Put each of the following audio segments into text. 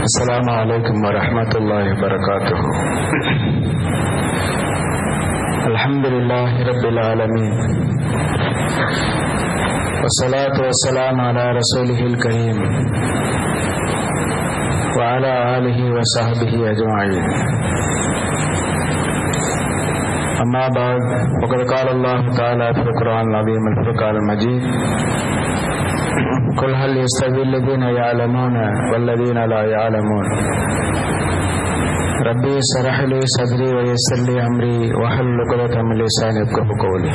السلام عليكم ورحمة الله وبركاته الحمد لله رب العالمين والصلاة والسلام على رسوله الكريم وعلى آله وصحبه أجمعين أما بعد وقد قال الله تعالى في القرآن العظيم الفرقان المجيد قل هل يستوي الذين يعلمون والذين لا يعلمون ربي اشرح لي صدري ويسر لي امري واحلل عقدة من لساني يفقهوا قولي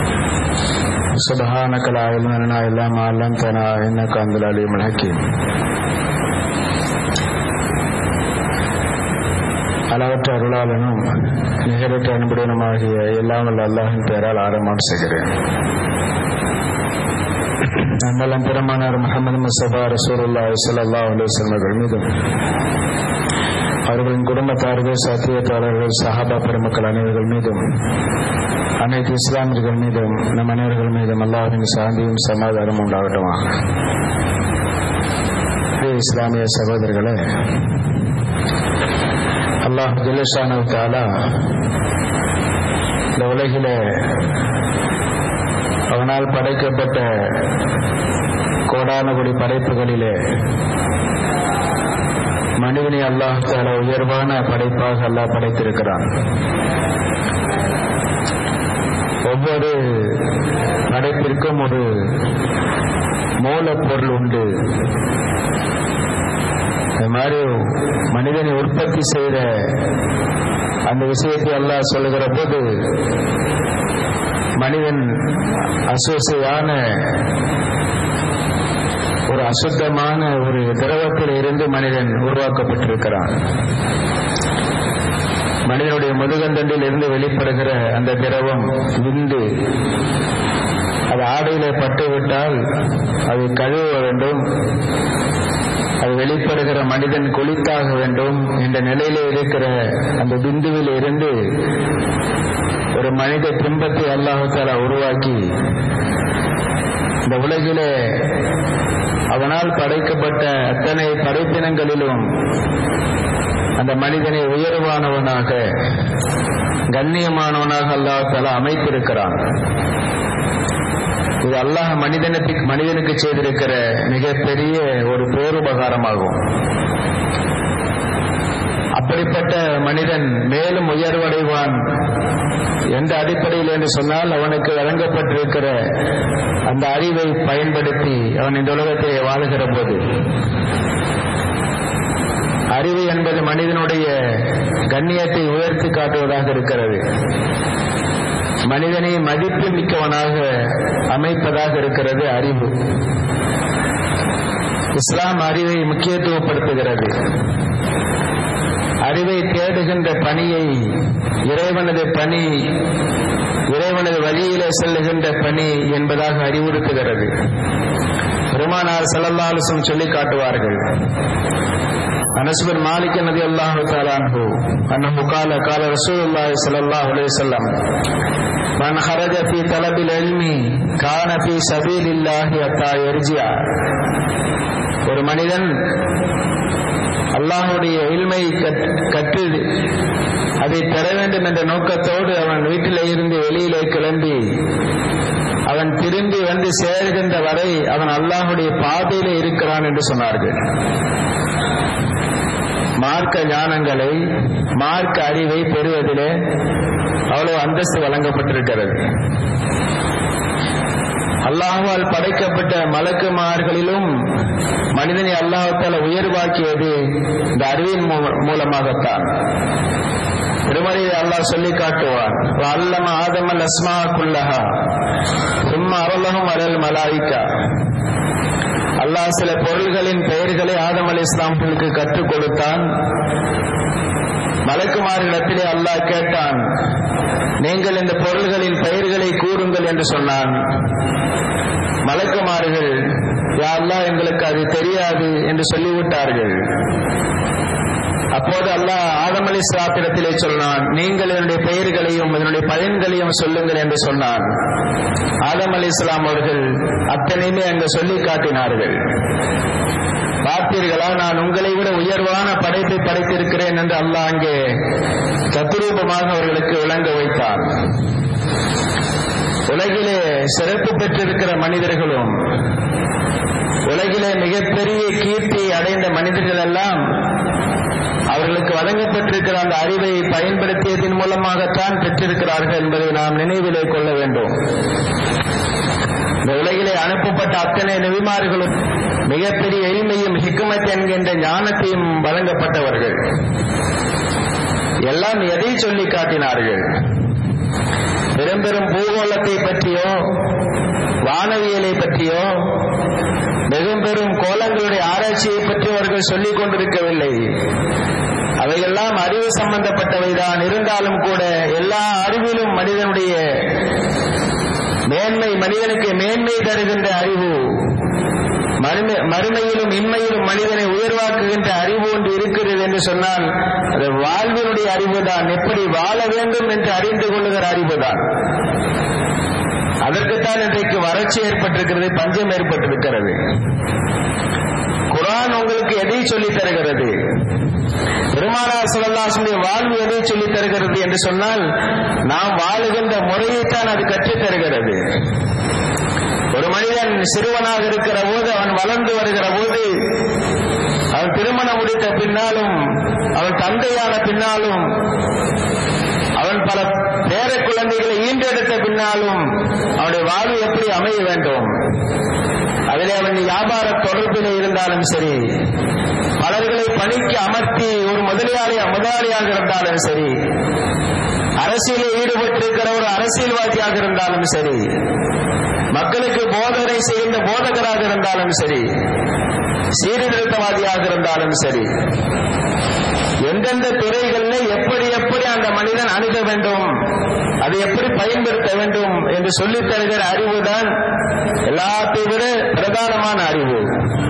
سبحانك لا علم لنا الا ما علمتنا انك انت العليم الحكيم அளவற்ற அருளாளனும் நிகரற்ற அன்புடனுமாகிய எல்லாம் வல்ல அல்லாஹின் பெயரால் ஆரம்பம் செய்கிறேன் நம்மளம் பெருமானார் முகமது முஸ்தபா ரசூலுல்லா சல்லா அலுவலம் அவர்கள் மீதும் அவர்களின் குடும்பத்தார்கள் சத்தியத்தாளர்கள் சஹாபா பெருமக்கள் அனைவர்கள் மீதும் அனைத்து இஸ்லாமியர்கள் மீதும் நம் அனைவர்கள் மீதும் அல்லாஹின் சாந்தியும் சமாதானம் உண்டாகட்டுமா இஸ்லாமிய சகோதரர்களே அல்லாஹ் ஜில்லஷானு தாலா இந்த உலகிலே அவனால் படைக்கப்பட்ட கோடானகுடி படைப்புகளிலே மனிதனை அல்லாஹால உயர்வான படைப்பாக அல்லாஹ் படைத்திருக்கிறான் ஒவ்வொரு படைப்பிற்கும் ஒரு மூலப்பொருள் உண்டு அது மாதிரி மனிதனை உற்பத்தி செய்த அந்த விஷயத்தை அல்லாஹ் சொல்லுகிற போது மனிதன் அசுவசையான ஒரு அசுத்தமான ஒரு திரவத்தில் இருந்து மனிதன் உருவாக்கப்பட்டிருக்கிறான் மனிதனுடைய முதுகந்தண்டில் இருந்து வெளிப்படுகிற அந்த திரவம் விந்து அது ஆடையில பட்டுவிட்டால் அதை கழுவ வேண்டும் அது வெளிப்படுகிற மனிதன் குளித்தாக வேண்டும் என்ற நிலையில இருக்கிற அந்த பிந்துவில் இருந்து ஒரு மனித துன்பத்தை அல்லாஹால உருவாக்கி இந்த உலகிலே அவனால் படைக்கப்பட்ட அத்தனை படைப்பினங்களிலும் அந்த மனிதனை உயர்வானவனாக கண்ணியமானவனாக அல்லாஹால அமைத்திருக்கிறான் இது அல்லாஹ் மனிதனுக்கு மனிதனுக்கு செய்திருக்கிற மிகப்பெரிய ஒரு பேருபகாரமாகும் அப்படிப்பட்ட மனிதன் மேலும் உயர்வடைவான் எந்த அடிப்படையில் என்று சொன்னால் அவனுக்கு வழங்கப்பட்டிருக்கிற அந்த அறிவை பயன்படுத்தி அவன் இந்த உலகத்தை வாழுகிற போது அறிவு என்பது மனிதனுடைய கண்ணியத்தை உயர்த்தி காட்டுவதாக இருக்கிறது மனிதனை மதிப்பு மிக்கவனாக அமைப்பதாக இருக்கிறது அறிவு இஸ்லாம் அறிவை முக்கியத்துவப்படுத்துகிறது அறிவை தேடுகின்ற பணியை இறைவனது பணி இறைவனது வழியிலே செல்லுகின்ற பணி என்பதாக அறிவுறுத்துகிறது பெருமானார் செல்லல்லாலுசும் சொல்லி காட்டுவார்கள் அனசுபர் மாலிக் நதி அல்லாஹு தாலான்ஹு அன்னஹு கால கால ரசூலுல்லாஹி ஸல்லல்லாஹு அலைஹி வஸல்லம் மன் ஹரஜ ஃபீ தலபில் இல்மி கான ஃபீ சபீலில்லாஹி அத்தா யர்ஜியா ஒரு மனிதன் அல்லாஹுடைய இல்மை கற்று அதை பெற வேண்டும் என்ற நோக்கத்தோடு அவன் வீட்டிலே இருந்து வெளியிலே கிளம்பி அவன் திரும்பி வந்து சேர்கின்ற வரை அவன் அல்லாஹுடைய பாதையிலே இருக்கிறான் என்று சொன்னார்கள் மார்க்க ஞானங்களை மார்க்க அறிவை பெறுவதிலே அவ்வளவு அந்தஸ்து வழங்கப்பட்டிருக்கிறது அல்லாஹால் படைக்கப்பட்ட மலக்குமார்களிலும் மனிதனை அல்லாஹால உயர்வாக்கியது இந்த அறிவின் மூலமாகத்தான் திருமறையை அல்லாஹ் சொல்லி காட்டுவான் அல்லம ஆதமல் அஸ்மா குல்லஹா சும்மா அரலகம் அலல் மலாய்க்கா அல்லாஹ் சில பொருள்களின் பெயர்களை ஆதம் அலி இஸ்லாம்களுக்கு கற்றுக் கொடுத்தான் மலக்குமாரிடத்திலே அல்லாஹ் கேட்டான் நீங்கள் இந்த பொருள்களின் பெயர்களை கூறுங்கள் என்று சொன்னான் மலக்குமார்கள் யாரெல்லாம் எங்களுக்கு அது தெரியாது என்று சொல்லிவிட்டார்கள் அப்போது அல்லாஹ் ஆதம் அலி சாத்திரத்திலே சொன்னான் நீங்கள் என்னுடைய பெயர்களையும் இதனுடைய பயன்களையும் சொல்லுங்கள் என்று சொன்னான் ஆதம் அலி இஸ்லாம் அவர்கள் அத்தனையுமே அங்கு சொல்லி காட்டினார்கள் பார்த்தீர்களா நான் உங்களை விட உயர்வான படைப்பை படைத்திருக்கிறேன் என்று அல்லாஹ் அங்கே தத்ரூபமாக அவர்களுக்கு விளங்க வைத்தார் உலகிலே சிறப்பு பெற்றிருக்கிற மனிதர்களும் உலகிலே மிகப்பெரிய கீர்த்தி அடைந்த மனிதர்கள் எல்லாம் அவர்களுக்கு வழங்கப்பட்டிருக்கிற அந்த அறிவை பயன்படுத்தியதன் மூலமாகத்தான் பெற்றிருக்கிறார்கள் என்பதை நாம் நினைவிலே கொள்ள வேண்டும் இந்த உலகிலே அனுப்பப்பட்ட அத்தனை நெவிமார்களும் மிகப்பெரிய எளிமையும் ஹிக்குமத் என்கின்ற ஞானத்தையும் வழங்கப்பட்டவர்கள் எல்லாம் எதை சொல்லி காட்டினார்கள் பெரும் பெரும் பூகோளத்தை பற்றியோ வானவியலை பற்றியோ பெரும் பெரும் கோலங்களுடைய ஆராய்ச்சியை பற்றி அவர்கள் சொல்லிக் கொண்டிருக்கவில்லை அவையெல்லாம் அறிவு சம்பந்தப்பட்டவைதான் இருந்தாலும் கூட எல்லா அறிவிலும் மனிதனுடைய மேன்மை மனிதனுக்கு மேன்மை தருகின்ற அறிவு மறுமையிலும் இன்மையிலும் மனிதனை உயர்வாக்குகின்ற அறிவு ஒன்று இருக்கிறது என்று சொன்னால் அது வாழ்வினுடைய அறிவுதான் எப்படி வாழ வேண்டும் என்று அறிந்து கொள்ளுகிற அறிவுதான் அதற்குத்தான் இன்றைக்கு வறட்சி ஏற்பட்டிருக்கிறது பஞ்சம் ஏற்பட்டிருக்கிறது குரான் உங்களுக்கு எதை சொல்லித் தருகிறது பெருமானார் சொல்லலாசுடைய வாழ்வு எதை சொல்லித் தருகிறது என்று சொன்னால் நாம் வாழுகின்ற முறையைத்தான் அது கற்றுத் தருகிறது ஒரு மனிதன் சிறுவனாக இருக்கிற போது அவன் வளர்ந்து வருகிற போது அவன் திருமணம் முடித்த பின்னாலும் அவன் தந்தையான பின்னாலும் அவன் பல பேர குழந்தைகளை ஈண்டெடுத்த பின்னாலும் அவனுடைய வாழ்வு எப்படி அமைய வேண்டும் அதிலே அவன் வியாபார தொடர்பில் இருந்தாலும் சரி பலர்களை பணிக்கு அமர்த்தி ஒரு முதலியாளி முதலாளியாக இருந்தாலும் சரி அரசியலில் ஈடுபட்டிருக்கிற ஒரு அரசியல்வாதியாக இருந்தாலும் சரி மக்களுக்கு போதனை செய்கின்ற போதகராக இருந்தாலும் சரி சீர்திருத்தவாதியாக இருந்தாலும் சரி எந்தெந்த துறைகளில் எப்படி எப்படி அந்த மனிதன் அணுக வேண்டும் அதை எப்படி பயன்படுத்த வேண்டும் என்று சொல்லித் தருகிற அறிவுதான் எல்லாத்தை விட பிரதானமான அறிவு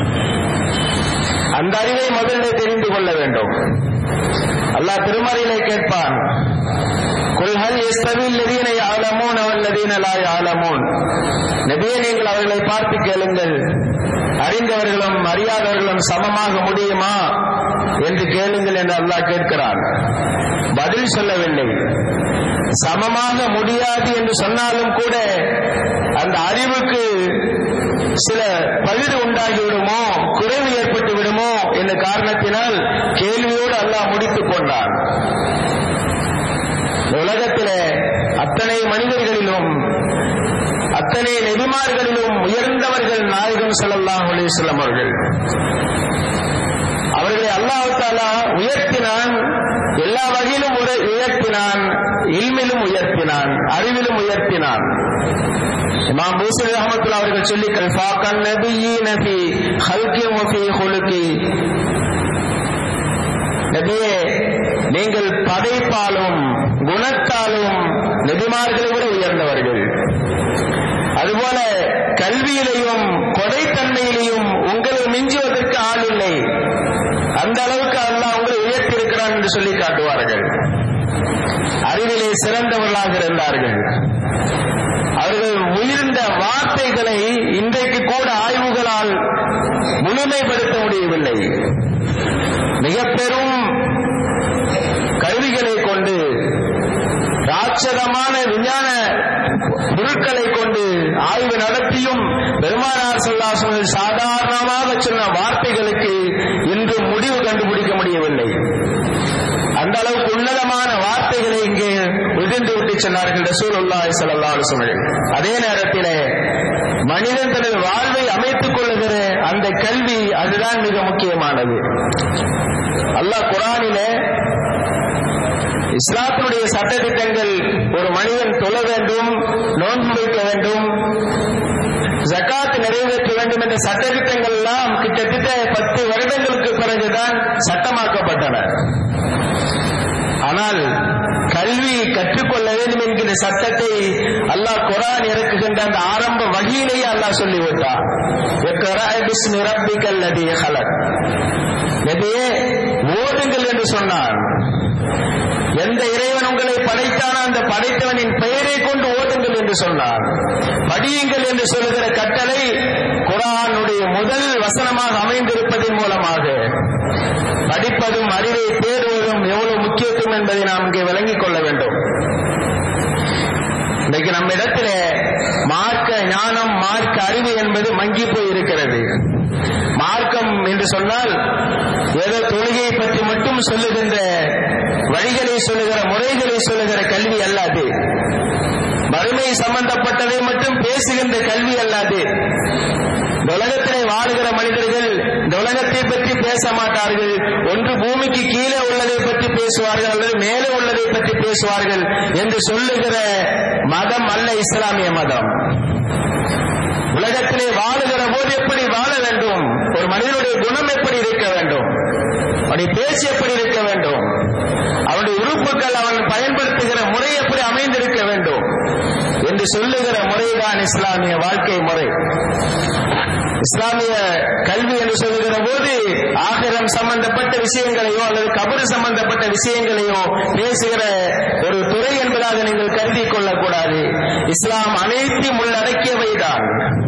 அந்த அறிவை முதலிலே தெரிந்து கொள்ள வேண்டும் அல்லாஹ் திருமறையிலே கேட்பான் குல்ஹல் எஸ்தவில் லதீனை ஆலமோன் அவன் லதீனலாய் ஆலமோன் நபியே நீங்கள் அவர்களை பார்த்து கேளுங்கள் அறிந்தவர்களும் அறியாதவர்களும் சமமாக முடியுமா என்று கேளுங்கள் என்று அல்லாஹ் கேட்கிறான் பதில் சொல்லவில்லை சமமாக முடியாது என்று சொன்னாலும் கூட அந்த அறிவுக்கு சில பழுது உண்டாகி விடுமோ குறைவு ஏற்பட்டு விடுமோ என்ற காரணத்தினால் கேள்வியோடு அல்லாஹ் முடித்துக் கொண்டான் உலகத்திலே அத்தனை மனிதர்களிலும் அத்தனை நெறிமார்களிலும் உயர்ந்தவர்கள் நாயகம் ஸல்லல்லாஹு அலைஹி வஸல்லம் அவர்கள் அவர்களை அல்லாஹ் தாலா உயர்த்தினான் எல்லா வகையிலும் உர- உயர்த்தினான் இல்மிலும் உயர்த்தினான் அறிவிலும் உயர்த்தினான் இமாம் பூசரி ரஹமத்துல்லா அவர்கள் சொல்லி கல்ஃபாக்கன் நபியீன ஃபி ஹல்கி வ ஃபீ ஹுலுகி நபியே நீங்கள் படைப்பாலும் குணத்தாலும் நபிமார்களை விட உயர்ந்தவர்கள் அதுபோல கல்வியிலையும் கொடைத்தன்மையிலையும் உங்களை மிஞ்சுவதற்கு ஆள் இல்லை அந்த அளவுக்கு அல்லாஹ் உங்களை உயர்த்தியிருக்கிறான் என்று சொல்லி காட்டுவார்கள் அறிவிலே சிறந்தவர்களாக இருந்தார்கள் அவர்கள் உயிர்ந்த வார்த்தைகளை இன்றைக்கு கூட ஆய்வுகளால் முழுமைப்படுத்த முடியவில்லை மிக பெரும் கருவிகளை கொண்டு ராட்சதமான விஞ்ஞான பொருட்களை கொண்டு ஆய்வு நடத்தியும் பெருமானார் சொல்லாசங்கள் சாதாரணமாக சொன்ன வார்த்தைகளுக்கு இன்று முடிவு கண்டுபிடிக்க முடியவில்லை அந்த அளவுக்கு உன்னதமான வார்த்தைகளை இங்கே விழுந்து விட்டு சொன்னார்கள் ரசூலுல்லாஹி ஸல்லல்லாஹு அலைஹி வஸல்லம் அதே நேரத்திலே மனிதன் தனது வாழ்வை அமைத்துக் கொள்ளுகிற அந்த கல்வி அதுதான் மிக முக்கியமானது அல்லாஹ் குரானிலே இஸ்லாத்தினுடைய சட்டத்திட்டங்கள் ஒரு மனிதன் தொழ வேண்டும் நோன்பு வைக்க வேண்டும் ஜகாத் நிறைவேற்ற வேண்டும் என்ற சட்டத்திட்டங்கள் எல்லாம் கிட்டத்தட்ட பத்து வருடங்களுக்கு பிறகுதான் சட்டமாக்கப்பட்டன ஆனால் கல்வி கற்றுக்கொள்ள வேண்டும் என்கிற சட்டத்தை அல்லாஹ் குரான் இறக்குகின்ற அந்த ஆரம்ப வகையிலேயே அல்லாஹ் சொல்லிவிட்டார் "இக்ரா பிஸ்மி ரப்பிக்கல் லதீ ஹலக் நபியே ஓடுங்கள் என்று என்று சொன்னான் எந்த இறைவன் உங்களை படைத்தானோ அந்த படைத்தவனின் பெயரை கொண்டு ஓதுங்கள் என்று சொன்னான் படியுங்கள் என்று சொல்லுகிற கட்டளை குரானுடைய முதல் வசனமாக அமைந்திருப்பதன் மூலமாக படிப்பதும் அறிவை தேடுவதும் எவ்வளவு முக்கியத்துவம் என்பதை நாம் இங்கே விளங்கிக் கொள்ள வேண்டும் இன்றைக்கு நம்ம இடத்துல மார்க்க ஞானம் மார்க்க அறிவு என்பது மங்கி போய் இருக்கிறது மார்க்கம் என்று சொன்னால் ஏதோ தொழுகையை பற்றி மட்டும் சொல்லுகின்ற வழிகளை சொல்லுகிற முறைகளை சொல்லுகிற கல்வி அல்லாது வறுமை சம்பந்தப்பட்டதை மட்டும் பேசுகின்ற கல்வி அல்லாது இந்த உலகத்திலே வாழுகிற மனிதர்கள் இந்த உலகத்தை பற்றி பேச மாட்டார்கள் ஒன்று பூமிக்கு கீழே உள்ளதை பற்றி பேசுவார்கள் அல்லது மேலே உள்ளதை பற்றி பேசுவார்கள் என்று சொல்லுகிற மதம் அல்ல இஸ்லாமிய மதம் உலகத்திலே வாழுகிற போது எப்படி வாழ வேண்டும் ஒரு மனிதனுடைய குணம் எப்படி இருக்க வேண்டும் அவனுடைய பேச்சு எப்படி இருக்க வேண்டும் அவனுடைய உறுப்புகள் அவன் பயன்படுத்துகிற முறை எப்படி அமைந்திருக்க வேண்டும் என்று சொல்லுகிற முறைதான் இஸ்லாமிய வாழ்க்கை முறை இஸ்லாமிய கல்வி என்று சொல்லுகிற போது ஆகிரம் சம்பந்தப்பட்ட விஷயங்களையோ அல்லது கபரு சம்பந்தப்பட்ட விஷயங்களையோ பேசுகிற ஒரு துறை என்பதாக நீங்கள் கருதி கொள்ளக்கூடாது இஸ்லாம் அனைத்தையும் உள்ளடக்கியவைதான்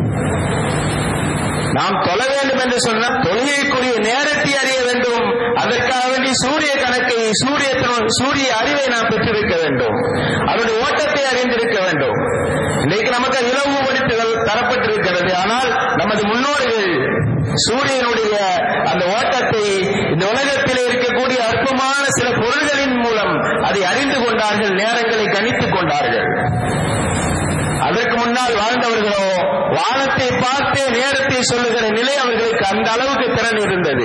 நாம் தொழ வேண்டும் என்று சொன்னால் தொழுகைக்குரிய நேரத்தை அறிய வேண்டும் அதற்காக வேண்டி சூரிய கணக்கை சூரிய சூரிய அறிவை நாம் பெற்றிருக்க வேண்டும் அதனுடைய ஓட்டத்தை அறிந்திருக்க வேண்டும் இன்றைக்கு நமக்கு இலவுபடுத்துதல் தரப்பட்டிருக்கிறது ஆனால் நமது முன்னோர்கள் சூரியனுடைய அந்த ஓட்டத்தை இந்த உலகத்தில் இருக்கக்கூடிய அற்பமான சில பொருள்களின் மூலம் அதை அறிந்து கொண்டார்கள் நேரங்களை கணித்துக் கொண்டார்கள் அதற்கு முன்னால் வாழ்ந்தவர்களோ வானத்தை பார்த்தே நேரத்தை சொல்லுகிற நிலை அவர்களுக்கு அந்த அளவுக்கு திறன் இருந்தது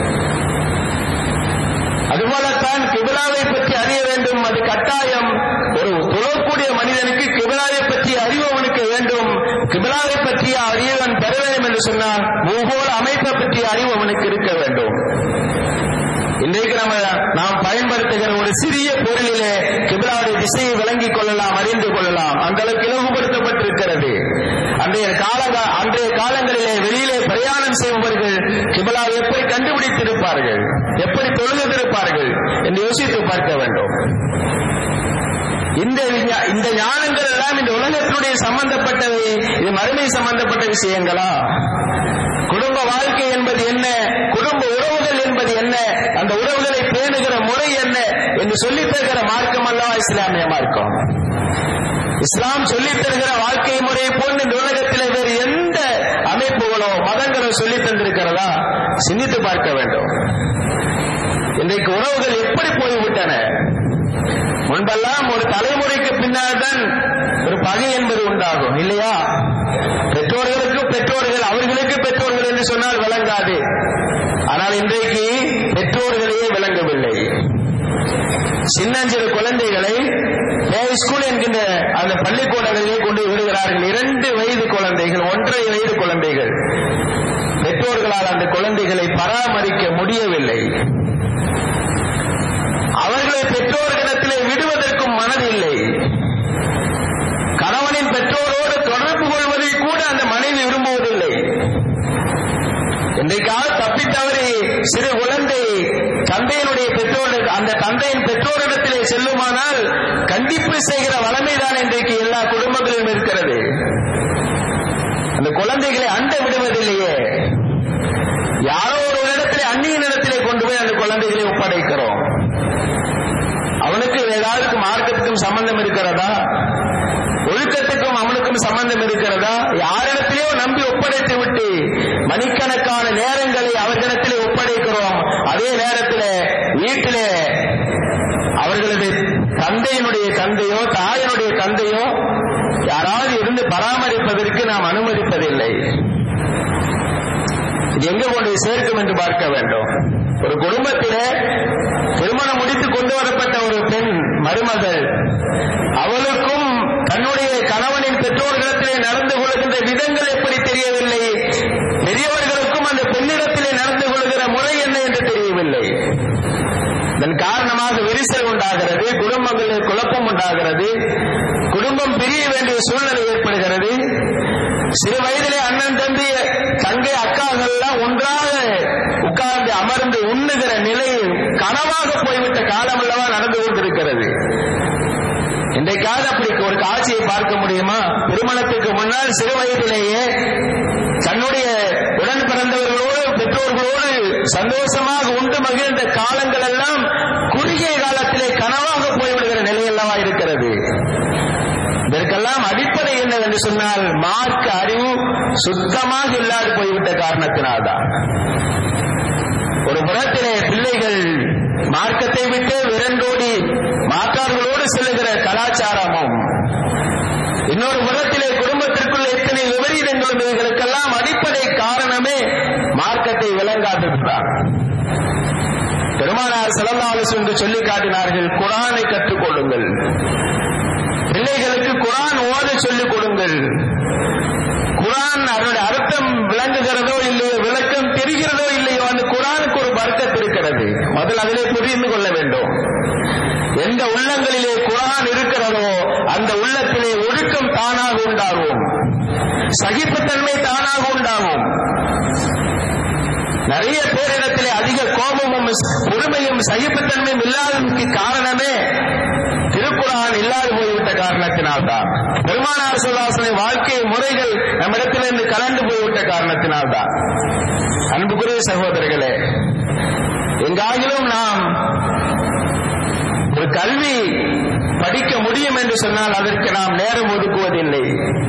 அதுபோலத்தான் கிபிலாவை பற்றி அறிய வேண்டும் அது கட்டாயம் ஒரு தொழக்கூடிய மனிதனுக்கு கிபிலாவை பற்றி அறிவு அவனுக்கு வேண்டும் கிபிலாவை பற்றிய அறிவன் பெற வேண்டும் என்று சொன்னால் பூகோள அமைப்பை பற்றிய அறிவு அவனுக்கு இருக்க வேண்டும் இன்றைக்கு நம்ம நாம் பயன்படுத்துகிற ஒரு சிறிய பொருளிலே கிபிலாவுடைய திசையை விளங்கிக் கொள்ளலாம் அறிந்து கொள்ளலாம் அந்த அளவுக்கு இலவுபடுத்தப்பட்டிருக்கிறது அன்றைய கால அன்றைய காலங்களிலே வெளியிலே பிரயாணம் செய்பவர்கள் கிபிலா எப்படி கண்டுபிடித்திருப்பார்கள் எப்படி தொழுதிருப்பார்கள் என்று யோசித்து பார்க்க வேண்டும் இந்த இந்த ஞானங்கள் எல்லாம் இந்த உலகத்தினுடைய சம்பந்தப்பட்டவை இது மறுமை சம்பந்தப்பட்ட விஷயங்களா குடும்ப வாழ்க்கை என்பது என்ன குடும்ப உறவுகள் என்பது என்ன அந்த உறவுகளை பேணுகிற முறை என்ன என்று சொல்லித் தருகிற மார்க்கம் அல்லவா இஸ்லாமிய மார்க்கம் இஸ்லாம் சொல்லித் தருகிற வாழ்க்கை முறையை போன்று இந்த உலகத்திலே வேறு எந்த அமைப்புகளோ மதங்களோ சொல்லித் தந்திருக்கிறதா சிந்தித்து பார்க்க வேண்டும் இன்றைக்கு உறவுகள் எப்படி போய்விட்டன முன்பெல்லாம் ஒரு தலைமுறைக்கு பின்னால் தான் ஒரு பகை என்பது உண்டாகும் இல்லையா பெற்றோர்களுக்கு பெற்றோர்கள் அவர்களுக்கு பெற்றோர்கள் என்று சொன்னால் விளங்காது ஆனால் இன்றைக்கு பெற்றோர்களையே விளங்கவில்லை சின்னஞ்சிறு குழந்தைகளை ஸ்கூல் என்கின்ற அந்த பள்ளிக்கூடங்களிலே கொண்டு விடுகிறார்கள் இரண்டு வயது குழந்தைகள் ஒன்றரை வயது குழந்தைகள் பெற்றோர்களால் அந்த குழந்தைகளை பராமரிக்க முடியவில்லை அவர்களை பெற்றோர்களிடத்திலே விடுவதற்கும் மனதில்லை கணவனின் பெற்றோரோடு தொடர்பு கொள்வதை கூட அந்த மனைவி விரும்புவதில்லை இன்றைக்காக தப்பித்தவறி சிறு குழந்தை தந்தையினுடைய பெற்றோர் அந்த தந்தையின் பெற்றோரிடத்திலே செல்லுமானால் கண்டிப்பு செய்கிற வளமைதான் இன்றைக்கு எல்லா குடும்பங்களிலும் இருக்கிறது அந்த குழந்தைகளை அண்ட விடுவதில்லையே யாரோ ஒரு இடத்திலே அந்நிய இடத்திலே கொண்டு போய் அந்த குழந்தைகளை ஒப்படைக்கிறோம் அவனுக்கு ஏதாவது மார்க்கத்துக்கும் சம்பந்தம் இருக்கிறதா ஒழுக்கத்துக்கும் அவனுக்கும் சம்பந்தம் இருக்கிறதா யாரிடத்திலேயோ நம்பி ஒப்படைத்து விட்டு மணிக்கணக்கான நேரங்களை அவர்களிடத்திலே ஒப்படைக்கிறோம் அதே நேரத்தில் வீட்டிலே அவர்களது தந்தையினுடைய தந்தையோ தாயினுடைய தந்தையோ யாராவது இருந்து பராமரிப்பதற்கு நாம் அனுமதிப்பதில்லை இது எங்க கொண்டு சேர்க்கும் என்று பார்க்க வேண்டும் ஒரு குடும்பத்திலே திருமணம் முடித்து கொண்டு வரப்பட்ட ஒரு பெண் மருமகள் அவளுக்கும் தன்னுடைய கணவனின் பெற்றோர்களிடத்திலே நடந்து கொள்கின்ற விதங்கள் எப்படி தெரியவில்லை பெரியவர்களுக்கும் அந்த பெண்ணிடத்திலே நடந்து கொள்கிற முறை என்ன என்று தெரியவில்லை இதன் காரணமாக விரிசல் உண்டாகிறது குடும்பங்களில் குழப்பம் உண்டாகிறது குடும்பம் பிரிய வேண்டிய சூழ்நிலை ஏற்படுகிறது சிறு வயதிலே அண்ணன் தம்பி தங்கை அக்காகள் எல்லாம் ஒன்றாக உட்கார்ந்து அமர்ந்து உண்ணுகிற நிலை கனவாக போய்விட்ட காலம் அல்லவா நடந்து கொண்டிருக்கிறது இன்றைக்காவது அப்படி ஒரு காட்சியை பார்க்க முடியுமா திருமணத்துக்கு முன்னால் சிறு வயதிலேயே தன்னுடைய உடன் பிறந்தவர்களோடு பெற்றோர்களோடு சந்தோஷமாக உண்டு மகிழ்ந்த காலங்கள் எல்லாம் குறுகிய காலத்திலே கனவாக போய்விடுகிற நிலையல்லவா இருக்கிறது இதற்கெல்லாம் அடிப்படை என்னவென்று சொன்னால் மார்க்க அறிவு சுத்தமாக இல்லாது போய்விட்ட காரணத்தினால்தான் ஒரு புறத்திலே பிள்ளைகள் மார்க்கத்தை விட்டு விரண்டோடி மாற்றார்களோடு செல்லுகிற கலாச்சாரமும் இன்னொரு புறத்திலே குடும்பத்திற்குள் எத்தனை விபரீதங்களும் இவைகளுக்கெல்லாம் அடிப்படை காரணமே மார்க்கத்தை விளங்காததுதான் பெருமானார் செலவாலிசு என்று சொல்லி காட்டினார்கள் குரானை கற்றுக் கொள்ளுங்கள் பிள்ளைகளுக்கு குரான் ஓத சொல்லிக் கொடுங்கள் குரான் அதனுடைய அர்த்தம் விளங்குகிறதோ இல்லையோ விளக்கம் தெரிகிறதோ இல்லையோ அந்த குரானுக்கு ஒரு வர்க்கத்து இருக்கிறது முதல் அதிலே புரிந்து கொள்ள வேண்டும் எந்த உள்ளங்களிலே குரான் இருக்கிறதோ அந்த உள்ளத்திலே ஒழுக்கம் தானாக உண்டாகும் சகிப்புத்தன்மை தானாக உண்டாகும் நிறைய பேரிடத்திலே அதிக கோபமும் பொறுமையும் சகிப்புத்தன்மையும் இல்லாததற்கு காரணமே திருக்குறான் இல்லாது போய்விட்ட காரணத்தினால்தான் பெருமானார் சுல்லாசனை வாழ்க்கை முறைகள் நம்மிடத்திலிருந்து கலந்து போய்விட்ட காரணத்தினால்தான் அன்புக்குரிய சகோதரர்களே எங்காகிலும் நாம் ஒரு கல்வி படிக்க முடியும் என்று சொன்னால் அதற்கு நாம் நேரம் ஒதுக்குவதில்லை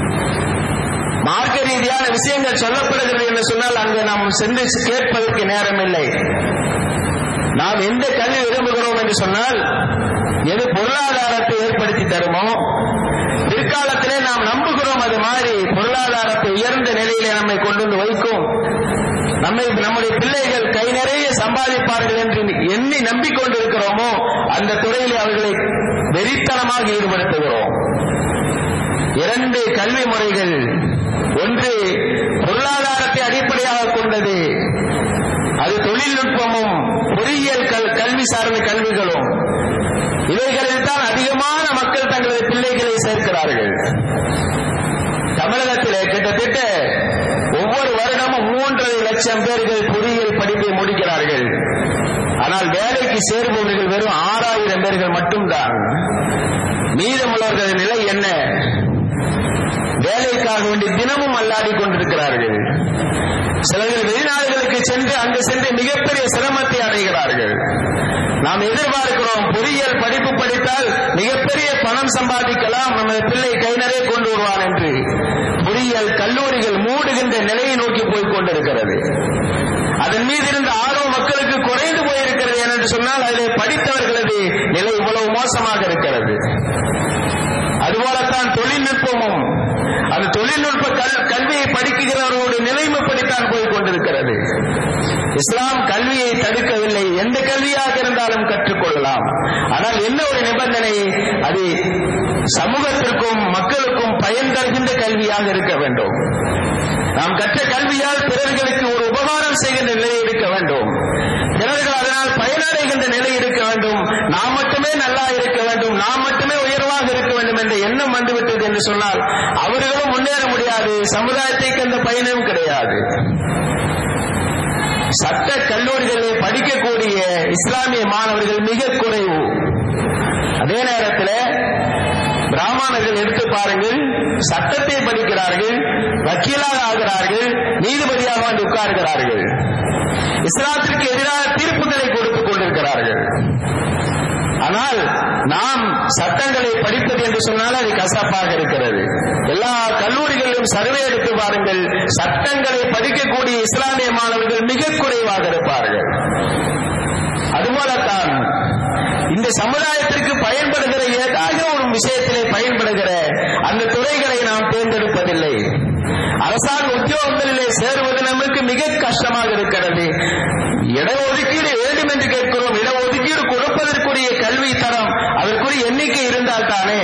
மார்க்க ரீதியான விஷயங்கள் சொல்லப்படுகிறது என்று சொன்னால் அங்கு நாம் சென்று கேட்பதற்கு நேரம் இல்லை நாம் எந்த கல்வி விரும்புகிறோம் என்று சொன்னால் எது பொருளாதாரத்தை ஏற்படுத்தி தருமோ பிற்காலத்திலே நாம் நம்புகிறோம் அது மாதிரி பொருளாதாரத்தை உயர்ந்த நிலையிலே நம்மை கொண்டு வந்து வைக்கும் நம்மை நம்முடைய பிள்ளைகள் கை நிறைய சம்பாதிப்பார்கள் என்று எண்ணி நம்பிக்கொண்டிருக்கிறோமோ அந்த துறையிலே அவர்களை வெறித்தனமாக ஈடுபடுத்துகிறோம் இரண்டு கல்வி முறைகள் ஒன்று பொருளாதாரத்தை அடிப்படையாக கொண்டது அது தொழில்நுட்பமும் பொறியியல் கல்வி சார்ந்த கல்விகளும் இவைகளில் தான் அதிகமான மக்கள் தங்களது பிள்ளைகளை சேர்க்கிறார்கள் தமிழகத்திலே கிட்டத்தட்ட ஒவ்வொரு வருடமும் மூன்றரை லட்சம் பேர்கள் பொறியியல் படிப்பை முடிக்கிறார்கள் ஆனால் வேலைக்கு சேருபவர்கள் வெறும் ஆறாயிரம் பேர்கள் மட்டும்தான் மீதமுள்ளவர்கள் நிலை என்ன வேலைக்காக வேண்டி தினமும் அல்லாடி கொண்டிருக்கிறார்கள் சிலர்கள் வெளிநாடுகளுக்கு சென்று அங்கு சென்று மிகப்பெரிய சிரமத்தை அடைகிறார்கள் நாம் எதிர்பார்க்கிறோம் பொறியியல் படிப்பு படித்தால் மிகப்பெரிய பணம் சம்பாதிக்கலாம் நமது பிள்ளை கை நிறைய கொண்டு வருவான் என்று பொறியியல் கல்லூரிகள் மூடுகின்ற நிலையை நோக்கி போய் கொண்டிருக்கிறது அதன் மீது இருந்த ஆர்வம் மக்களுக்கு குறைந்து போயிருக்கிறது என்று சொன்னால் அதில் படித்தவர்களது நிலை இவ்வளவு மோசமாக இருக்கிறது அதுபோலத்தான் தொழில்நுட்பமும் அந்த தொழில்நுட்ப கல்வியை படிக்கிறவர்களுடைய நிலைமை படித்தான் போய் கொண்டிருக்கிறது இஸ்லாம் கல்வியை தடுக்கவில்லை எந்த கல்வியாக இருந்தாலும் கற்றுக்கொள்ளலாம் ஆனால் என்ன ஒரு நிபந்தனை அது சமூகத்திற்கும் மக்களுக்கும் பயன் தருகின்ற கல்வியாக இருக்க வேண்டும் நாம் கற்ற கல்வியால் பிறர்களுக்கு ஒரு உபகாரம் செய்கின்ற நிலை இருக்க வேண்டும் பிறர்கள் அதனால் பயனடைகின்ற நிலை இருக்க வேண்டும் நாம் மட்டுமே நல்லா இருக்க வேண்டும் நாம் மட்டுமே உயர்வாக இருக்க வேண்டும் என்ற எண்ணம் வந்துவிட்டது என்று சொன்னால் அவர்களும் முன்னேற முடியாது சமுதாயத்திற்கு அந்த பயனும் கிடையாது சட்ட கல்லூரிகளில் படிக்கக்கூடிய இஸ்லாமிய மாணவர்கள் மிக குறைவு அதே நேரத்தில் பிராமணர்கள் எடுத்து பாருங்கள் சட்டத்தை படிக்கிறார்கள் வக்கீலாக ஆகிறார்கள் நீதிபதியாக வந்து உட்கார்கிறார்கள் இஸ்லாத்திற்கு எதிராக தீர்ப்புகளை கொடுத்துக் கொண்டிருக்கிறார்கள் ஆனால் நாம் சட்டங்களை படிப்பது என்று சொன்னால் அது கசப்பாக இருக்கிறது எல்லா கல்லூரிகளிலும் சர்வே எடுத்து பாருங்கள் சட்டங்களை படிக்கக்கூடிய இஸ்லாமிய மாணவர்கள் மிக குறைவாக இருப்பார்கள் அதுபோலத்தான் இந்த சமுதாயத்திற்கு பயன்படுகிற ஏதாவது ஒரு விஷயத்திலே பயன்படுகிற அந்த துறைகளை நாம் தேர்ந்தெடுப்பதில்லை அரசாங்க உத்தியோகங்களிலே சேருவது நமக்கு மிக கஷ்டமாக இருக்கிறது இடஒதுக்கீடு வேண்டும் என்று கேட்கிறோம் இடஒதுக்கீடு கொடுப்பதற்குரிய கல்வி தரம் அதற்குரிய எண்ணிக்கை இருந்தால் தானே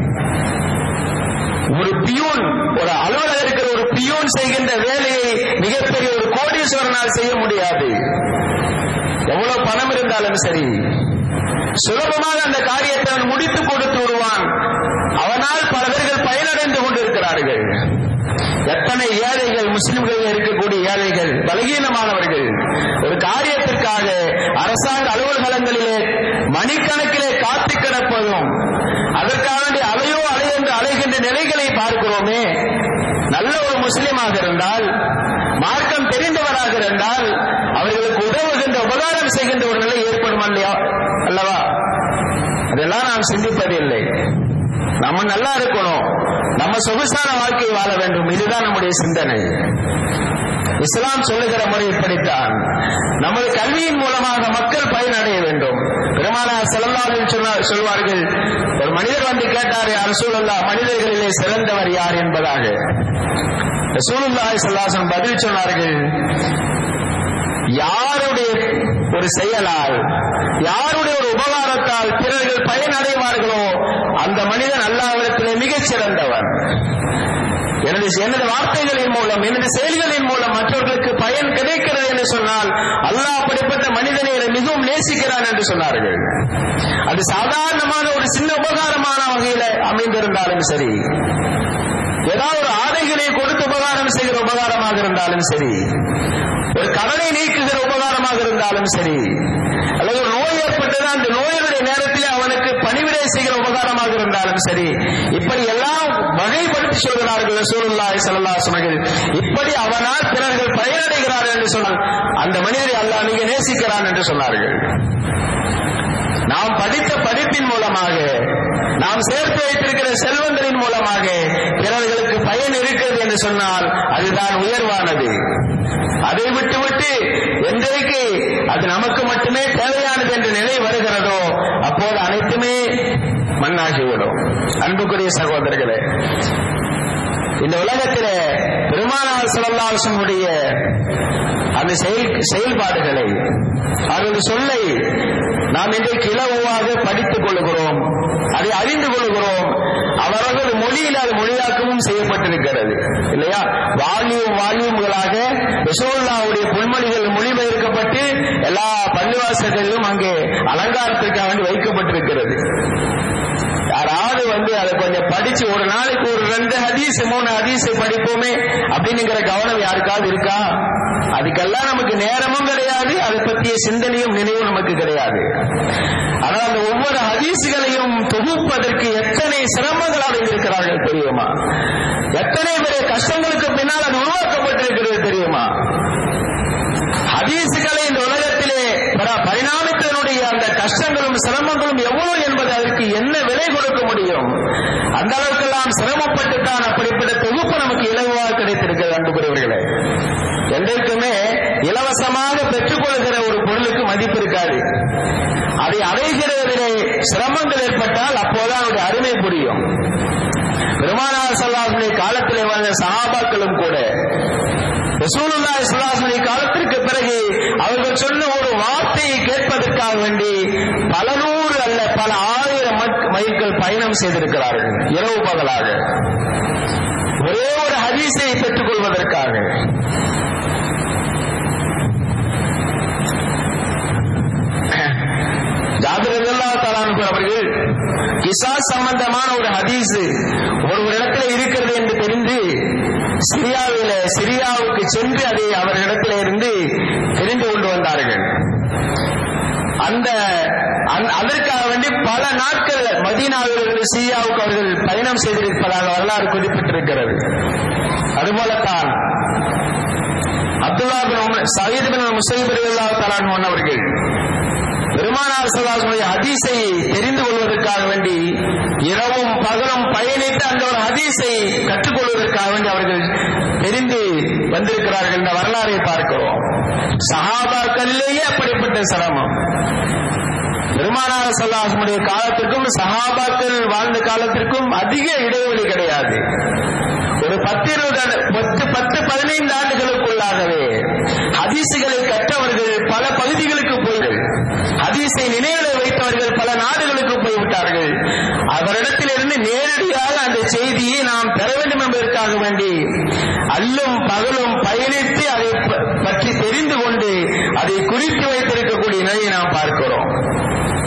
ஒரு பியூன் ஒரு அலுவலக இருக்கிற ஒரு பியூன் செய்கின்ற வேலையை மிகப்பெரிய ஒரு கோடீஸ்வரனால் செய்ய முடியாது எவ்வளவு பணம் இருந்தாலும் சரி சுலபமாக அந்த காரியத்தை அவன் முடித்து கொடுத்து விடுவான் அவனால் பல பேர்கள் பயனடைந்து கொண்டிருக்கிறார்கள் எத்தனை ஏழைகள் முஸ்லிம்களில் இருக்கக்கூடிய ஏழைகள் பலகீனமானவர்கள் ஒரு காரியத்திற்காக அரசாங்க அலுவலகங்களிலே மணிக்கணக்கிலே காத்து கிடப்பதும் அதற்காக வேண்டி அலையோ அலை என்று அலைகின்ற நிலைகளை பார்க்கிறோமே நல்ல ஒரு முஸ்லிமாக இருந்தால் மார்க்கம் தெரிந்தவராக இருந்தால் அவர்களுக்கு உதவுகின்ற உபகாரம் செய்கின்ற ஒரு நிலை ஏற்படும் இல்லையா அல்லவா அதெல்லாம் நாம் சிந்திப்பதில்லை நம்ம நல்லா இருக்கணும் நம்ம சொகுசான வாழ்க்கை வாழ வேண்டும் இதுதான் நம்முடைய சிந்தனை இஸ்லாம் சொல்லுகிற முறை இப்படித்தான் நமது கல்வியின் மூலமாக மக்கள் பயனடைய வேண்டும் பெருமானார் செல்லல்லாவின் சொன்னார் சொல்வார்கள் ஒரு மனிதர் வந்து கேட்டார் அரசூலல்லா மனிதர்களிலே சிறந்தவர் யார் என்பதாக ரசூலுல்லாஹி ஸல்லல்லாஹு பதில் சொன்னார்கள் யாருடைய ஒரு செயலால் யாருடைய ஒரு உபகாரத்தால் பிறர்கள் பயனடைவார்களோ அந்த மனிதன் அல்லாவிடத்திலே மிகச் சிறந்தவன் எனது எனது வார்த்தைகளின் மூலம் எனது செயல்களின் மூலம் மற்றவர்களுக்கு பயன் கிடைக்கிறது என்று சொன்னால் அல்லாஹ் அப்படிப்பட்ட மனிதனை மிகவும் நேசிக்கிறான் என்று சொன்னார்கள் அது சாதாரணமான ஒரு சின்ன உபகாரமான வகையில அமைந்திருந்தாலும் சரி ஏதாவது ஒரு ஆடைகளை கொடுத்து உபகாரம் செய்கிற உபகாரமாக இருந்தாலும் சரி ஒரு கடனை நீக்குகிற உபகாரமாக இருந்தாலும் சரி அல்லது ஒரு நோய் ஏற்பட்டது அந்த நோயினுடைய நேரத்தில் அவனுக்கு பணிவிடை செய்கிற உபகாரமாக இருந்தாலும் சரி இப்படி எல்லாம் வகைப்படுத்தி சொல்கிறார்கள் ரசூலுல்லாஹி ஸல்லல்லாஹு அலைஹி வஸல்லம் இப்படி அவனால் பிறர்கள் பயனடைகிறார்கள் என்று சொன்னால் அந்த மனிதரை அல்லாஹ் மிக நேசிக்கிறான் என்று சொன்னார்கள் நாம் படித்த படிப்பின் மூலமாக நாம் சேர்த்து வைத்திருக்கிற செல்வங்களின் மூலமாக பிறர்களுக்கு பயன் இருக்கிறது என்று சொன்னால் அதுதான் உயர்வானது அதை விட்டுவிட்டு என்றைக்கு அது நமக்கு மட்டுமே தேவையானது என்ற நிலை வருகிறதோ அப்போது அனைத்துமே மண்ணாகிவிடும் அன்புக்குரிய சகோதரர்களே இந்த உலகத்திலே பெருமானார் செல்லல்லாசனுடைய அந்த செயல் செயல்பாடுகளை அவர்கள் சொல்லை நாம் இன்றைக்கு இலவாக படித்துக் கொள்கிறோம் அதை அறிந்து கொள்கிறோம் அவரது மொழியில் அது மொழியாக்கமும் செய்யப்பட்டிருக்கிறது இல்லையா வால்யூம் வால்யூம்களாக யசோல்லாவுடைய பொன்மொழிகள் மொழிபெயர்க்கப்பட்டு எல்லா பள்ளிவாசல்களிலும் அங்கே அலங்காரத்திற்காக வேண்டி வைக்கப்பட்டிருக்கிறது யாராவது வந்து அதை கொஞ்சம் படிச்சு ஒரு நாளைக்கு ஒரு ரெண்டு ஹதீஸ் மூணு ஹதீஸை படிப்போமே அப்படின்னுங்கிற கவனம் யாருக்காவது இருக்கா அதுக்கெல்லாம் நமக்கு நேரமும் கிடையாது அதை பற்றிய சிந்தனையும் நினைவும் நமக்கு கிடையாது ஆனால் அந்த ஒவ்வொரு ஹதீசுகளையும் தொகுப்பதற்கு எத்தனை சிரமங்கள் அடைந்திருக்கிறார்கள் தெரியுமா எத்தனை பெரிய கஷ்டங்களுக்கு பின்னால் அது உருவாக்கப்பட்டிருக்கிறது தெரியுமா ஹதீசுகளை இந்த உலகத்திலே பரிணாமித்தனுடைய அந்த கஷ்டங்களும் சிரமங்களும் எவ்வளவு என்பது அதற்கு என்ன விலை கொடுக்க முடியும் அந்த அளவுக்கெல்லாம் சிரமப்பட்டு தான் அப்படிப்பட்ட தொகுப்பு நமக்கு இலவாக கிடைத்திருக்கிறது அன்புக்குரியவர்களே என்றைக்குமே இலவசமாக பெற்றுக்கொள்கிற ஒரு பொருளுக்கு மதிப்பு இருக்காது அதை அடைகிறதிலே சிரமங்கள் ஏற்பட்டால் அப்போதான் அவருடைய அருமை புரியும் பெருமானார் சல்லாஹுடைய காலத்திலே வாழ்ந்த சகாபாக்களும் கூட ரசூலுல்லா இஸ்லாசுடைய காலத்திற்கு பிறகு அவர்கள் சொன்ன ஒரு வார்த்தையை கேட்பதற்காக வேண்டி பல நூறு அல்ல பல ஆயிரம் மைல்கள் பயணம் செய்திருக்கிறார்கள் இரவு பகலாக ஒரே ஒரு ஹதீஸை பெற்றுக் கொள்வதற்காக ஜாபிர் அல்லா தலான் அவர்கள் கிசா சம்பந்தமான ஒரு ஹதீஸ் ஒரு இடத்துல இருக்கிறது என்று தெரிந்து சிரியாவில சிரியாவுக்கு சென்று அதை அவர்களிடத்தில் இருந்து தெரிந்து கொண்டு வந்தார்கள் அந்த அதற்காக வேண்டி பல நாட்கள் மதீனாவிலிருந்து சிரியாவுக்கு அவர்கள் பயணம் செய்திருப்பதாக வரலாறு குறிப்பிட்டிருக்கிறது அதுபோலத்தான் அப்துல்லா பின் சயீத் பின் முசைப் அல்லா தலான் அவர்கள் பெருமானார் சல்லாசனுடைய ஹதீஸை தெரிந்து கொள்வதற்காக வேண்டி இரவும் பகலும் பயணித்து அந்த ஒரு ஹதீஸை கற்றுக்கொள்வதற்காக வேண்டி அவர்கள் தெரிந்து வந்திருக்கிறார்கள் இந்த வரலாறை பார்க்கிறோம் சஹாபாக்களிலேயே அப்படிப்பட்ட சிரமம் பெருமானார் சல்லாசனுடைய காலத்திற்கும் சஹாபாக்கள் வாழ்ந்த காலத்திற்கும் அதிக இடைவெளி கிடையாது ஒரு பத்து இருபது பத்து பத்து பதினைந்து ஆண்டுகளுக்குள்ளாகவே ஹதீசுகளை கற்றவர்கள் பல பகுதிகளுக்கு போய்கள் ஹதீஸை நினைவில் வைத்தவர்கள் பல நாடுகளுக்கு போய்விட்டார்கள் அவரிடத்திலிருந்து நேரடியாக அந்த செய்தியை நாம் பெற வேண்டும் என்பதற்காக வேண்டி அல்லும் பகலும் பயணித்து அதை பற்றி தெரிந்து கொண்டு அதை குறித்து வைத்திருக்கக்கூடிய நிலையை நாம் பார்க்கிறோம்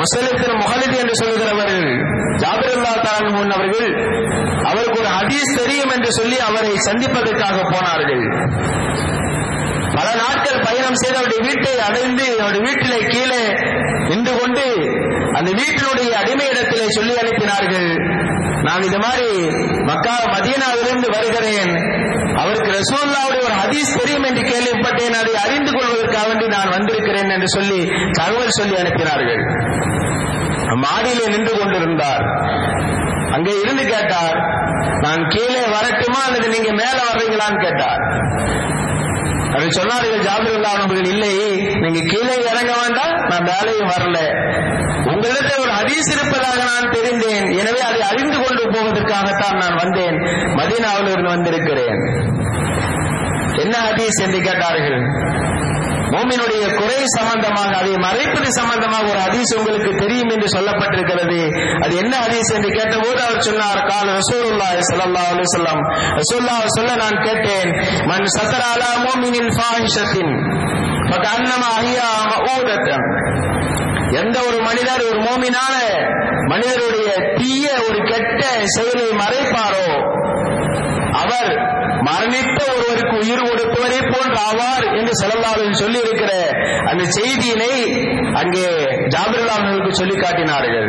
முசலித்தின் முகலிதி என்று சொல்கிறவர்கள் ஜாபிருல்லா தான் அவர்கள் அவருக்கு ஒரு ஹதீஸ் தெரியும் என்று சொல்லி அவரை சந்திப்பதற்காக போனார்கள் பல நாட்கள் பயணம் செய்து அவருடைய வீட்டை அடைந்து அவருடைய வீட்டிலே கீழே நின்று கொண்டு அந்த வீட்டினுடைய அடிமையிடத்திலே சொல்லி அனுப்பினார்கள் நான் இது மாதிரி மக்கா மதீனாவிலிருந்து வருகிறேன் அவருக்கு ரசூல்லாவுடைய ஒரு ஹதீஸ் தெரியும் என்று கேள்விப்பட்டேன் அதை அறிந்து கொள்வதற்காக வேண்டி நான் வந்திருக்கிறேன் என்று சொல்லி தகவல் சொல்லி அனுப்பினார்கள் மாடியிலே நின்று கொண்டிருந்தார் அங்கே இருந்து கேட்டார் நான் கீழே வரட்டுமா அல்லது நீங்க மேல வர்றீங்களான்னு கேட்டார் அதை சொன்னார்கள் ஜாபிருல்லா அவர்கள் இல்லை நீங்க கீழே இறங்க வேண்டாம் நான் மேலேயும் வரல உங்களிடத்தில் ஒரு ஹதீஸ் இருப்பதாக நான் தெரிந்தேன் எனவே அதை அறிந்து கொண்டு போவதற்காகத்தான் நான் வந்தேன் மதீனாவில் இருந்து வந்திருக்கிறேன் என்ன ஹதீஸ் என்று கேட்டார்கள் மோமினுடைய குறை சம்பந்தமாக அதை மறைப்பது சம்பந்தமாக ஒரு ஹதீஸ் உங்களுக்கு தெரியும் என்று சொல்லப்பட்டிருக்கிறது அது என்ன ஹதீஸ் என்று கேட்டபோது அவர் சொன்னார் கால ரசூலுல்லா ஸல்லல்லாஹு அலைஹி வஸல்லம் ரசூலுல்லாஹ் சொல்ல நான் கேட்டேன் மன் சத்தர அலா முஃமினின் ஃபாஹிஷத்தின் ஃபகன்னமா ஹியா மஊதத்தன் எந்த ஒரு மனிதர் ஒரு மோமினான மனிதருடைய தீய ஒரு கெட்ட செயலை மறைப்பாரோ அவர் மரணித்த ஒருவருக்கு உயிர் கொடுப்பவரை போன்று ஆவார் என்று செலவாளர்கள் சொல்லி இருக்கிற அந்த செய்தியினை அங்கே ஜாபிரலாமர்களுக்கு சொல்லி காட்டினார்கள்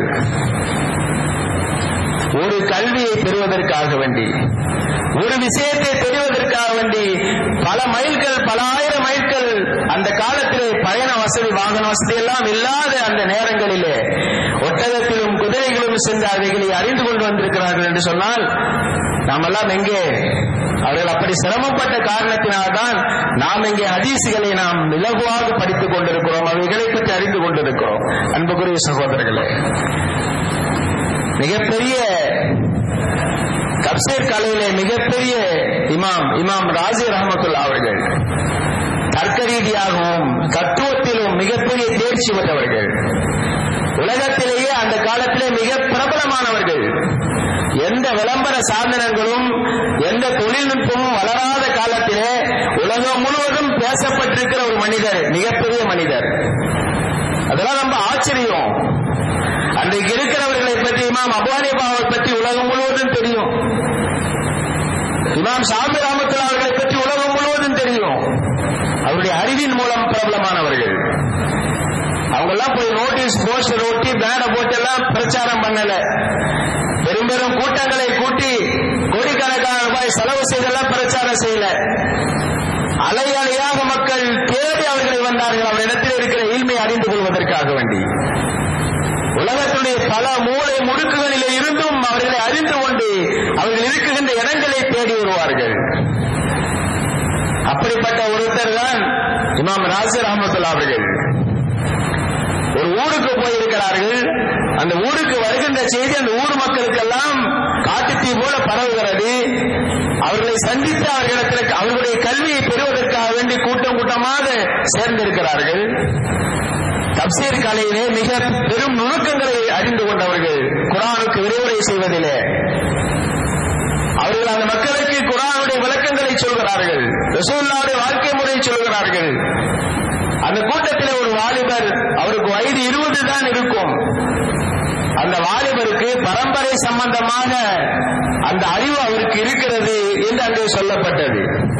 ஒரு கல்வியை பெறுவதற்காக வேண்டி ஒரு விஷயத்தை பெறுவதற்காக வேண்டி பல மைல்கள் பல ஆயிரம் மைல்கள் அந்த காலத்திலே பயண வசதி வாகன வசதி எல்லாம் இல்லாத அந்த நேரங்களிலே ஒட்டகத்திலும் குதிரைகளும் சென்று அவைகளை அறிந்து கொண்டு வந்திருக்கிறார்கள் என்று சொன்னால் நாமெல்லாம் எங்கே அவர்கள் அப்படி சிரமப்பட்ட காரணத்தினால்தான் நாம் இங்கே ஹதீசுகளை நாம் இலகுவாக படித்துக் கொண்டிருக்கிறோம் அவைகளை பற்றி அறிந்து கொண்டிருக்கிறோம் அன்புக்குரிய சகோதரர்களே மிகப்பெரிய தப்சீர் கலையிலே மிகப்பெரிய இமாம் இமாம் ராஜி ரஹமத்துல்லா அவர்கள் தர்க்க ரீதியாகவும் தத்துவத்திலும் மிகப்பெரிய தேர்ச்சி பெற்றவர்கள் உலகத்திலேயே அந்த காலத்திலே மிக பிரபலமானவர்கள் எந்த விளம்பர சாதனங்களும் எந்த தொழில்நுட்பமும் வளராத காலத்திலே உலகம் முழுவதும் பேசப்பட்டிருக்கிற ஒரு மனிதர் மிகப்பெரிய மனிதர் அதெல்லாம் ரொம்ப ஆச்சரியம் அன்றைக்கு இருக்கிறவர்களை பற்றி இமாம் அபுஹனிபாவை பற்றி உலகம் முழுவதும் தெரியும் இமாம் சாமி ராமத்துல்லா அவர்களை பற்றி உலகம் முழுவதும் தெரியும் அவருடைய அறிவின் மூலம் பிரபலமானவர்கள் அவங்கெல்லாம் போய் நோட்டீஸ் போஸ்டர் ஒட்டி பேனை போட்டு எல்லாம் பிரச்சாரம் பண்ணல பெரும் பெரும் கூட்டங்களை கூட்டி கோடிக்கணக்கான ரூபாய் செலவு செய்தெல்லாம் பிரச்சாரம் செய்யல அலை அலையாக மக்கள் தேடி அவர்களை வந்தார்கள் அவரிடத்தில் இருக்கிற இல்மை அறிந்து கொள்வதற்காக வேண்டி உலகத்துடைய பல மூளை முடுக்குகளிலே இருந்தும் அவர்களை அறிந்து கொண்டு அவர்கள் இருக்குகின்ற இடங்களை தேடி வருவார்கள் அப்படிப்பட்ட ஒருத்தர் தான் இமாம் ராசிர் அஹமத்துல்லா அவர்கள் ஒரு ஊருக்கு போயிருக்கிறார்கள் அந்த ஊருக்கு வருகின்ற செய்தி அந்த ஊர் மக்களுக்கெல்லாம் காட்டுத்தீ போல பரவுகிறது அவர்களை சந்தித்து அவர்களிடத்தில் அவர்களுடைய கல்வியை பெறுவதற்காக வேண்டி கூட்டம் கூட்டமாக சேர்ந்திருக்கிறார்கள் தப்சீர் கலையிலே மிக பெரும் நுணுக்கங்களை அறிந்து கொண்டவர்கள் குரானுக்கு விரிவுரை செய்வதிலே அவர்கள் அந்த மக்களுக்கு குரானுடைய விளக்கங்களை சொல்கிறார்கள் ரசூல்லாவுடைய வாழ்க்கை முறையை சொல்கிறார்கள் அந்த கூட்டத்தில் ஒரு வாலிபர் அவருக்கு வயது இருபது தான் இருக்கும் அந்த வாலிபருக்கு பரம்பரை சம்பந்தமாக அந்த அறிவு அவருக்கு இருக்கிறது என்று அங்கே சொல்லப்பட்டது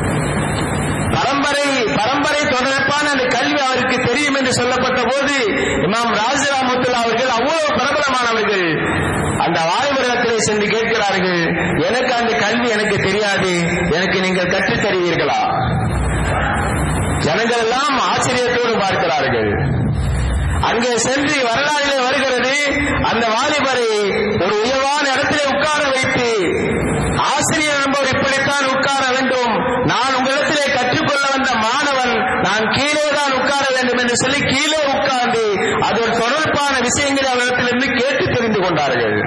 பரம்பரை பரம்பரை தொடர்பான அந்த கல்வி அவருக்கு தெரியும் என்று சொல்லப்பட்ட போது இமாம் ராஜராமுத்துல்லா அவர்கள் அவ்வளவு பிரபலமானவர்கள் அந்த வாலிபரிடத்திலே சென்று கேட்கிறார்கள் எனக்கு அந்த கல்வி எனக்கு தெரியாது எனக்கு நீங்கள் கற்றுத் தருவீர்களா ஜனங்கள் எல்லாம் ஆச்சரியத்தோடு பார்க்கிறார்கள் அங்கே சென்று வரலாறிலே வருகிறது அந்த வாலிபரை ஒரு உயர்வான இடத்திலே உட்கார வைத்து ஆசிரியர் என்பவர் இப்படித்தான் உட்கார வேண்டும் நான் உங்களிடத்திலே கற்றுக்கொள்ள வந்த மாணவன் நான் கீழே தான் உட்கார வேண்டும் என்று சொல்லி கீழே உட்கார்ந்து அது ஒரு தொடர்பான விஷயங்களை அவரிடத்திலிருந்து கேட்டு தெரிந்து கொண்டார்கள்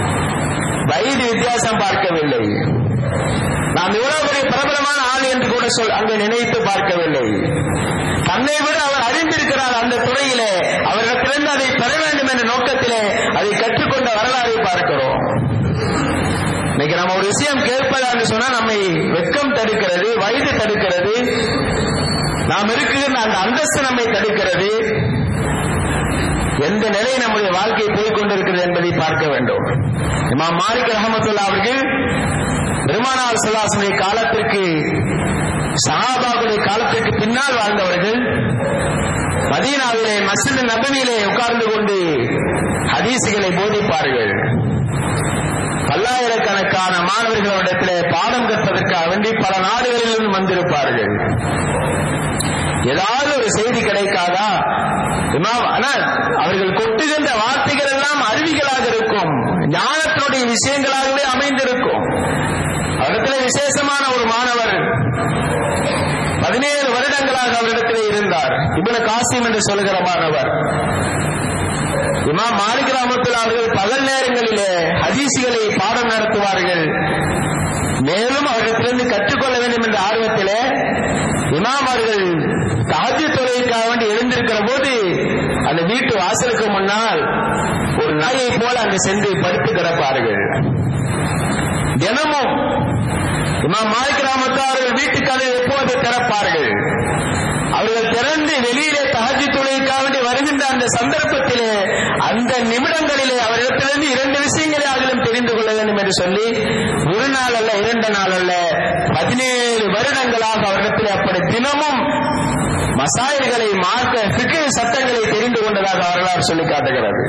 வயது வித்தியாசம் பார்க்கவில்லை நாம் இவ்வளவு பெரிய பிரபலமான ஆள் என்று கூட சொல் அங்கே நினைத்து பார்க்கவில்லை தன்னை விட அவர் அறிந்திருக்கிறார் அந்த துறையிலே அவரிடத்திலிருந்து அதை பெற வேண்டும் என்ற நோக்கத்திலே அதை கற்றுக்கொண்ட வரலாறை பார்க்கிறோம் இன்னைக்கு நம்ம ஒரு விஷயம் கேட்பதான்னு சொன்னா நம்மை வெட்கம் தடுக்கிறது வயது தடுக்கிறது நாம் இருக்குகின்ற அந்த அந்தஸ்து நம்மை தடுக்கிறது எந்த நிலை நம்முடைய வாழ்க்கை போய்க் கொண்டிருக்கிறது என்பதை பார்க்க வேண்டும் இமாம் மாலிக் ரஹமத்துல்லா அவர்கள் பெருமானார் சல்லாசனுடைய காலத்திற்கு சஹாபாவுடைய காலத்திற்கு பின்னால் வாழ்ந்தவர்கள் மதீனாவிலே மஸ்ஜித் நபவியிலே உட்கார்ந்து கொண்டு ஹதீசுகளை போதிப்பார்கள் பல்லாயிரக்கணக்கான மாணவர்களிடத்திலே பாடம் கற்பதற்காக வேண்டி பல நாடுகளிலும் வந்திருப்பார்கள் ஏதாவது ஒரு செய்தி கிடைக்காதா இமாம் ஆனால் அவர்கள் கொட்டுகின்ற வார்த்தைகள் எல்லாம் அறிவிகளாக இருக்கும் ஞானத்தினுடைய விஷயங்களாகவே அமைந்திருக்கும் அவரிடத்தில் விசேஷமான ஒரு மாணவர் பதினேழு வருடங்களாக அவரிடத்தில் இருந்தார் இவன காசிம் என்று சொல்லுகிற மாணவர் இமாம் மாலிக் ராமத்தில் அவர்கள் பகல் நேரங்களிலே ஹதீசுகளை பாடம் நடத்துவார்கள் மேலும் அவரிடத்திலிருந்து கற்றுக்கொள்ள வேண்டும் என்ற ஆர்வத்திலே இமாம் அவர்கள் தாஜி தொழிலுக்காக வேண்டி எழுந்திருக்கிற போது அந்த வீட்டு வாசலுக்கு முன்னால் ஒரு நாயை போல அங்கு சென்று படுத்து கிடப்பார்கள் தினமும் இமாம் மாலிக் ராமத்தார்கள் வீட்டு கதவை எப்போது திறப்பார்கள் அவர்கள் திறந்து வெளியிலே தகஜி தொழிலுக்காக வேண்டி வருகின்ற அந்த சந்தர்ப்பத்திலே அந்த நிமிடங்களிலே அவரிடத்திலிருந்து இரண்டு விஷயங்களை அதிலும் தெரிந்து கொள்ள வேண்டும் என்று சொல்லி ஒரு நாள் அல்ல இரண்டு நாள் அல்ல பதினேழு வருடங்களாக அவரிடத்தில் அப்படி தினமும் மசாயல்களை மார்க்க பிக்கு சட்டங்களை தெரிந்து கொண்டதாக வரலாறு சொல்லி காட்டுகிறது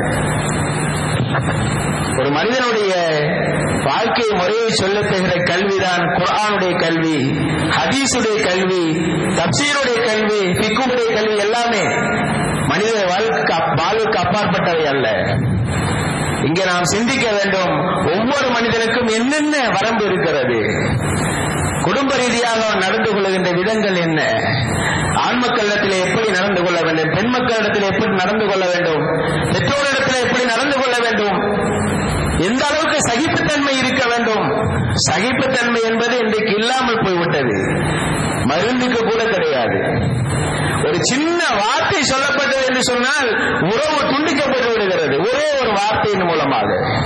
ஒரு மனிதனுடைய வாழ்க்கை முறையை சொல்லத் தருகிற கல்விதான் குர்ஆனுடைய கல்வி ஹதீஸுடைய கல்வி தப்சீருடைய கல்வி பிக்குடைய கல்வி எல்லாமே மனித வாழ்க்கை வாழ்வுக்கு அப்பாற்பட்டவை அல்ல இங்கே நாம் சிந்திக்க வேண்டும் ஒவ்வொரு மனிதனுக்கும் என்னென்ன வரம்பு இருக்கிறது குடும்ப ரீதியாக அவன் நடந்து கொள்கின்ற விதங்கள் என்ன ஆண் மக்களிடத்தில் எப்படி நடந்து கொள்ள வேண்டும் பெண் மக்களிடத்தில் எப்படி நடந்து கொள்ள வேண்டும் பெற்றோரிடத்தில் எப்படி நடந்து கொள்ள வேண்டும் எந்த அளவுக்கு சகிப்புத்தன்மை இருக்க வேண்டும் சகிப்புத்தன்மை என்பது இன்றைக்கு இல்லாமல் போய்விட்டது மருந்துக்கு கூட கிடையாது ஒரு சின்ன வார்த்தை சொல்லப்பட்டது என்று சொன்னால் உறவு துண்டிக்கப்பட்டு விடுகிறது ஒரே ஒரு வார்த்தையின் மூலமாக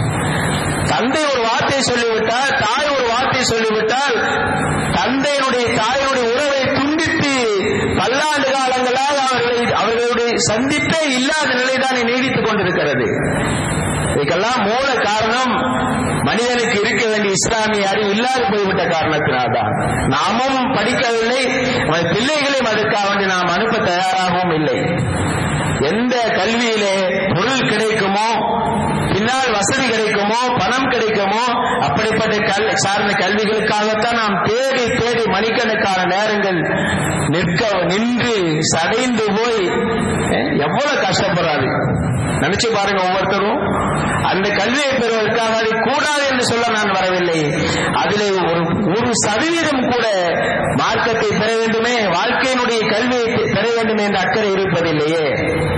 தந்தை ஒரு வார்த்தை சொல்லிவிட்டால் தாய் ஒரு வார்த்தை சொல்லிவிட்டால் தந்தையினுடைய தாயினுடைய உறவை துண்டித்து பல்லாண்டு காலங்களாக அவர்களை அவர்களுடைய சந்திப்பே இல்லாத நிலைதான் நீடித்துக் கொண்டிருக்கிறது இதுக்கெல்லாம் மூல காரணம் மனிதனுக்கு இருக்க வேண்டிய இஸ்லாமிய அறிவு இல்லாது போய்விட்ட காரணத்தினால்தான் நாமும் படிக்கவில்லை நமது பிள்ளைகளையும் அதற்காக வேண்டி நாம் அனுப்ப தயாராகவும் இல்லை எந்த கல்வியிலே பொருள் கிடைக்குமோ பின்னால் வசதி கிடைக்குமோ பணம் கிடைக்குமோ அப்படிப்பட்ட கல் சார்ந்த கல்விகளுக்காகத்தான் நாம் தேடி தேடி மணிக்கணக்கான நேரங்கள் நிற்க நின்று சடைந்து போய் அஹ், எவ்வளவு கஷ்டப்படுறாரு நினைச்சு பாருங்க ஒவ்வொருத்தரும் அந்த கல்வியை பெறுவதற்காக அது கூடாது என்று சொல்ல நான் வரவில்லை அதிலே ஒரு ஒரு சதவீதம் கூட மார்க்கத்தை பெற வேண்டுமே வாழ்க்கையினுடைய கல்வியை பெ- பெற வேண்டும் என்ற அக்கறை இருப்பதில்லையே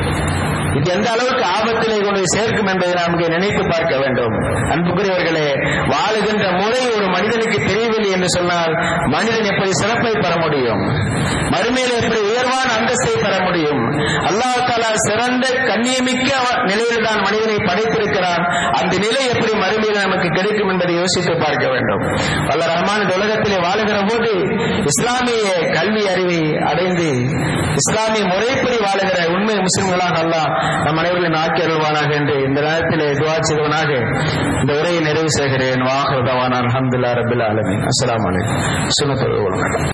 இது எந்த அளவுக்கு ஆபத்திலே கொண்டு போய் சேர்க்கும் என்பதை நாம் இங்கே நினைத்து பார்க்க வேண்டும் அன்புக்குரியவர்களே வாழுகின்ற முறை ஒரு மனிதனுக்கு தெரியவில்லை என்று சொன்னால் மனிதன் எப்படி சிறப்பை பெற முடியும் மறுமையில் எப்படி உயர்வான அந்தஸ்தை பெற முடியும் அல்லாஹ் தாலா சிறந்த கண்ணியமிக்க நிலையில் தான் மனிதனை படைத்திருக்கிறான் அந்த நிலை எப்படி மறுமையில் நமக்கு கிடைக்கும் என்பதை யோசித்து பார்க்க வேண்டும் வல்ல ரஹ்மான் இந்த உலகத்திலே வாழுகிற போது இஸ்லாமிய கல்வி அறிவை அடைந்து இஸ்லாமிய முறைப்படி வாழுகிற உண்மை முஸ்லிம்களாக அல்லாஹ் நம் அனைவரின் ஆக்கி அருள்வானாக என்று இந்த நேரத்திலே துவா செய்தவனாக இந்த உரையை நிறைவு செய்கிறேன் வாஹர் தவானான் அஹமதுல்லா ரபில் ஆலமின் அஸ்ஸலாமு அலைக்கும் சுனத்தொழு